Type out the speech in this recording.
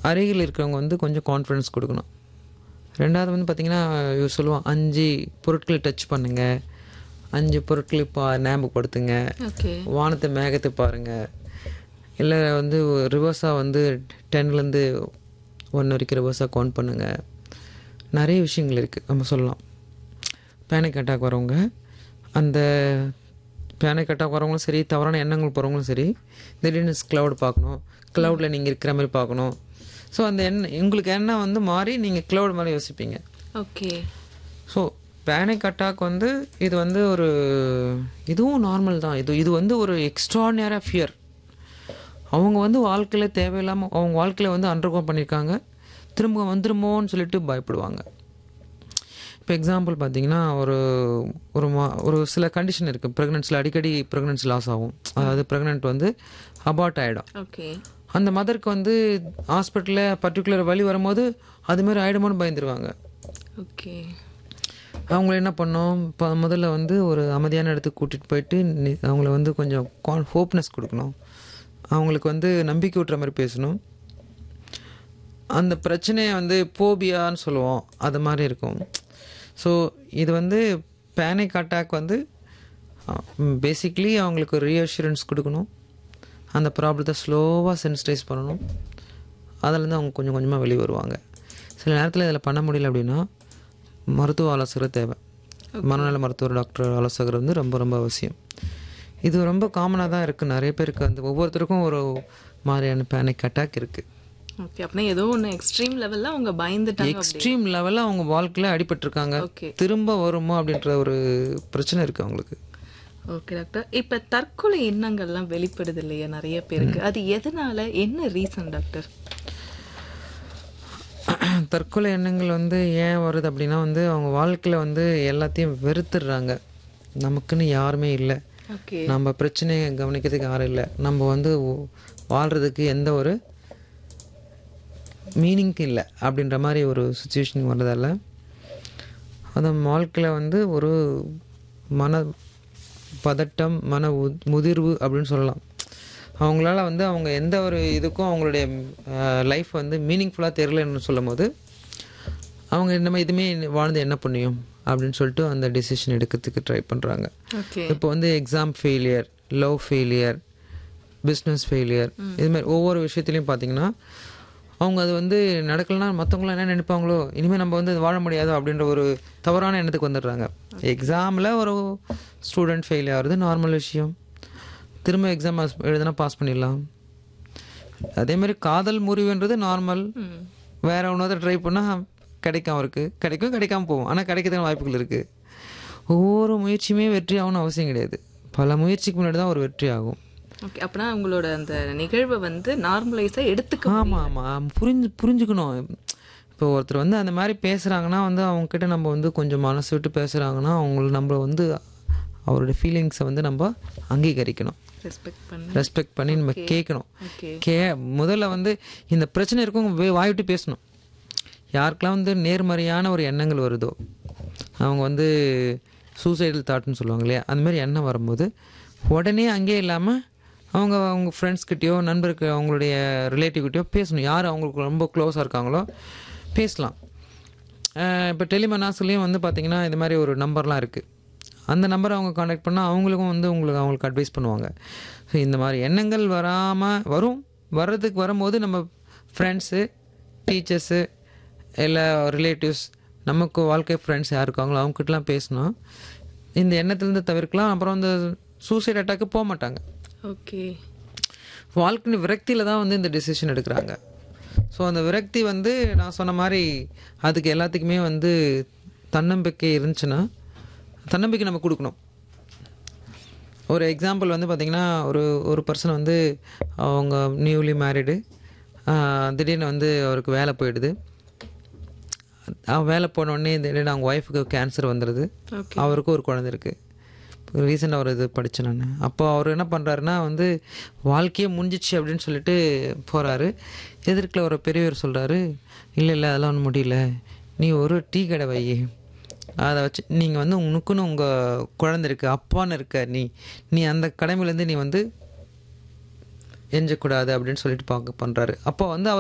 அருகில் இருக்கிறவங்க வந்து கொஞ்சம் கான்ஃபிடன்ஸ் கொடுக்கணும் ரெண்டாவது வந்து பார்த்திங்கன்னா இவர் சொல்லுவான் அஞ்சு பொருட்களை டச் பண்ணுங்க அஞ்சு பொருட்களை பா ஞாபகப்படுத்துங்க ஓகே வானத்தை மேகத்தை பாருங்கள் இல்லை வந்து ரிவர்ஸாக வந்து டென்லேருந்து ஒன் வரைக்கும் ரிவர்ஸாக கவுண்ட் பண்ணுங்கள் நிறைய விஷயங்கள் இருக்குது நம்ம சொல்லலாம் பேனிக் அட்டாக் வரவங்க அந்த பேனிக் அட்டாக் வரவங்களும் சரி தவறான எண்ணங்கள் போகிறவங்களும் சரி திடீர்னு க்ளவுட் பார்க்கணும் க்ளவுடில் நீங்கள் இருக்கிற மாதிரி பார்க்கணும் ஸோ அந்த எண்ணம் உங்களுக்கு எண்ணம் வந்து மாறி நீங்கள் க்ளவுட் மாதிரி யோசிப்பீங்க ஓகே ஸோ பேனிக் அட்டாக் வந்து இது வந்து ஒரு இதுவும் நார்மல் தான் இது இது வந்து ஒரு எக்ஸ்ட்ராடினரியாக ஃபியர் அவங்க வந்து வாழ்க்கையில் தேவையில்லாமல் அவங்க வாழ்க்கையில் வந்து அண்டர்கோ பண்ணியிருக்காங்க திரும்ப வந்துருமோன்னு சொல்லிட்டு பயப்படுவாங்க இப்போ எக்ஸாம்பிள் பார்த்தீங்கன்னா ஒரு ஒரு மா ஒரு சில கண்டிஷன் இருக்குது ப்ரெக்னென்சியில் அடிக்கடி ப்ரெக்னென்சி லாஸ் ஆகும் அதாவது ப்ரெக்னென்ட் வந்து அபார்ட் ஆகிடும் ஓகே அந்த மதருக்கு வந்து ஹாஸ்பிட்டலில் பர்டிகுலர் வலி வரும்போது அதுமாரி ஆகிடுமோன்னு பயந்துருவாங்க ஓகே அவங்கள என்ன பண்ணோம் இப்போ முதல்ல வந்து ஒரு அமைதியான இடத்துக்கு கூட்டிகிட்டு போயிட்டு நி- அவங்கள வந்து கொஞ்சம் கான் ஹோப்னஸ் கொடுக்கணும் அவங்களுக்கு வந்து நம்பிக்கை ஊட்டுற மாதிரி பேசணும் அந்த பிரச்சனையை வந்து போபியான்னு சொல்லுவோம் அது மாதிரி இருக்கும் ஸோ இது வந்து பேனிக் அட்டாக் வந்து பேசிக்லி அவங்களுக்கு ரீஅஷூரன்ஸ் கொடுக்கணும் அந்த ப்ராப்ளத்தை ஸ்லோவாக சென்சிடைஸ் பண்ணணும் அதிலேருந்து அவங்க கொஞ்சம் கொஞ்சமாக வெளியே வருவாங்க சில நேரத்தில் இதில் பண்ண முடியல அப்படின்னா மருத்துவ ஆலோசகர் தேவை மனநல மருத்துவர் டாக்டர் ஆலோசகர் வந்து ரொம்ப ரொம்ப அவசியம் இது ரொம்ப காமனாக தான் இருக்குது நிறைய பேருக்கு வந்து ஒவ்வொருத்தருக்கும் ஒரு மாதிரியான பேனிக் அட்டாக் இருக்குது ஓகே அப்படின்னா ஏதோ ஒன்று எக்ஸ்ட்ரீம் லெவலில் அவங்க பயந்துட்டாங்க அப்படி எக்ஸ்ட்ரீம் லெவலில் அவங்க வாழ்க்கையில் அடிபட்டிருக்காங்க ஓகே திரும்ப வருமோ அப்படின்ற ஒரு பிரச்சனை இருக்குது அவங்களுக்கு ஓகே டாக்டர் இப்போ தற்கொலை எண்ணங்கள்லாம் வெளிப்படுது இல்லையா நிறைய பேருக்கு அது எதனால என்ன ரீசன் டாக்டர் தற்கொலை எண்ணங்கள் வந்து ஏன் வருது அப்படின்னா வந்து அவங்க வாழ்க்கையில் வந்து எல்லாத்தையும் வெறுத்துடுறாங்க நமக்குன்னு யாருமே இல்லை ஓகே நம்ம பிரச்சனையை கவனிக்கிறதுக்கு யாரும் இல்லை நம்ம வந்து ஓ- வாழ்கிறதுக்கு எந்த ஒரு மீனிங் இல்லை அப்படின்ற மாதிரி ஒரு சுச்சுவேஷன் வர்றதால அந்த வாழ்க்கையில் வந்து ஒரு மன பதட்டம் மன உ- முதிர்வு அப்படின்னு சொல்லலாம் அவங்களால வந்து அவங்க எந்த ஒரு இதுக்கும் அவங்களுடைய லைஃப் வந்து மீனிங்ஃபுல்லாக தெரிலன்னு சொல்லும் போது அவங்க நம்ம இதுமே வாழ்ந்து என்ன புண்ணியம் அப்படின்னு சொல்லிட்டு அந்த டெசிஷன் எடுக்கிறதுக்கு ட்ரை பண்ணுறாங்க ஓகே இப்போ வந்து exam failure love failure business failure இதுமாதிரி ஒவ்வொரு விஷயத்துலையும் பார்த்தீங்கன்னா அவங்க அது வந்து நடக்கலைன்னா மற்றவங்களாம் என்ன நினைப்பாங்களோ இனிமேல் நம்ம வந்து அது வாழ முடியாதோ அப்படின்ற ஒரு தவறான எண்ணத்துக்கு வந்துடுறாங்க எக்ஸாமில் ஒரு ஸ்டூடெண்ட் ஃபெயில் ஆகிறது நார்மல் விஷயம் திரும்ப எக்ஸாம் எழுதுனா பாஸ் பண்ணிடலாம் அதேமாதிரி காதல் முறிவுன்றது நார்மல் வேற ஒன்றாவது ட்ரை பண்ணால் கிடைக்கும் அவருக்கு கிடைக்கும் கிடைக்காம போகும் ஆனால் கிடைக்கிறதுக்கு வாய்ப்புகள் இருக்குது ஒவ்வொரு முயற்சியுமே வெற்றி ஆகணும்னு அவசியம் கிடையாது பல முயற்சிக்கு முன்னாடி தான் ஒரு வெற்றி ஆகும் ஓகே அப்படின்னா உங்களோட அந்த நிகழ்வை வந்து நார்மலைஸாக எடுத்துக்க ஆமாம் ஆமாம் புரிஞ்சு புரிஞ்சுக்கணும் இப்போ ஒருத்தர் வந்து அந்த மாதிரி பேசுகிறாங்கன்னா வந்து அவங்கக்கிட்ட நம்ம வந்து கொஞ்சம் மனசு விட்டு பேசுகிறாங்கன்னா அவங்கள நம்ம வந்து அவருடைய ஃபீலிங்ஸை வந்து நம்ம அங்கீகரிக்கணும் ரெஸ்பெக்ட் பண்ணி ரெஸ்பெக்ட் பண்ணி நம்ம கேட்கணும் ஓகே கே முதல்ல வந்து இந்த பிரச்சனை இருக்கவங்க வே- வாய் விட்டு பேசணும் யாருக்கெல்லாம் வந்து நேர்மறையான ஒரு எண்ணங்கள் வருதோ அவங்க வந்து சூசைடல் தாட்னு சொல்லுவாங்க இல்லையா அந்த மாதிரி எண்ணம் வரும்போது உடனே அங்கேயே இல்லாமல் அவங்க அவங்க ஃப்ரெண்ட்ஸ்கிட்டயோ நண்பருக்கு அவங்களுடைய ரிலேட்டிவ்கிட்டயோ பேசணும் யார் அவங்களுக்கு ரொம்ப க்ளோஸாக இருக்காங்களோ பேசலாம் இப்போ டெலிமனாஸ்லேயும் வந்து பார்த்திங்கன்னா இது மாதிரி ஒரு நம்பர்லாம் இருக்குது அந்த நம்பரை அவங்க காண்டாக்ட் பண்ணால் அவங்களுக்கும் வந்து உங்களுக்கு அவங்களுக்கு அட்வைஸ் பண்ணுவாங்க ஸோ இந்த மாதிரி எண்ணங்கள் வராமல் வரும் வர்றதுக்கு வரும்போது நம்ம ஃப்ரெண்ட்ஸு டீச்சர்ஸு இல்லை ரிலேட்டிவ்ஸ் நமக்கு வாழ்க்கை ஃப்ரெண்ட்ஸ் யார் இருக்காங்களோ அவங்ககிட்டலாம் பேசணும் இந்த எண்ணத்துலேருந்து தவிர்க்கலாம் அப்புறம் இந்த சூசைட் அட்டாக்கு போக மாட்டாங்க ஓகே வாழ்க்கை விரக்தியில் தான் வந்து இந்த டெசிஷன் எடுக்கிறாங்க ஸோ அந்த விரக்தி வந்து நான் சொன்ன மாதிரி அதுக்கு எல்லாத்துக்குமே வந்து தன்னம்பிக்கை இருந்துச்சுன்னா தன்னம்பிக்கை நம்ம கொடுக்கணும் ஒரு எக்ஸாம்பிள் வந்து பார்த்திங்கன்னா ஒரு ஒரு பர்சன் வந்து அவங்க நியூலி மேரிடு திடீர்னு வந்து அவருக்கு வேலை போயிடுது அவன் வேலை போன உடனே திடீர்னு அவங்க ஒய்ஃபுக்கு கேன்சர் வந்துடுது ஓகே அவருக்கும் ஒரு குழந்தை இருக்குது ரீசெண்டாக ஒரு இது படித்தேன் நான் அப்போ அவர் என்ன பண்ணுறாருன்னா வந்து வாழ்க்கையே முடிஞ்சிச்சு அப்படின்னு சொல்லிட்டு போகிறாரு எதிர்க்கில் ஒரு பெரியவர் சொல்கிறாரு இல்லை இல்லை அதெல்லாம் ஒன்றும் முடியல நீ ஒரு டீ கடை வை அதை வச்சு நீங்கள் வந்து உனக்குன்னு உங்கள் குழந்தை இருக்கு அப்பான்னு இருக்க நீ நீ அந்த கடமையிலேருந்து நீ வந்து எஞ்சக்கூடாது அப்படின்னு சொல்லிட்டு பார்க்க பண்ணுறாரு அப்போ வந்து அவர்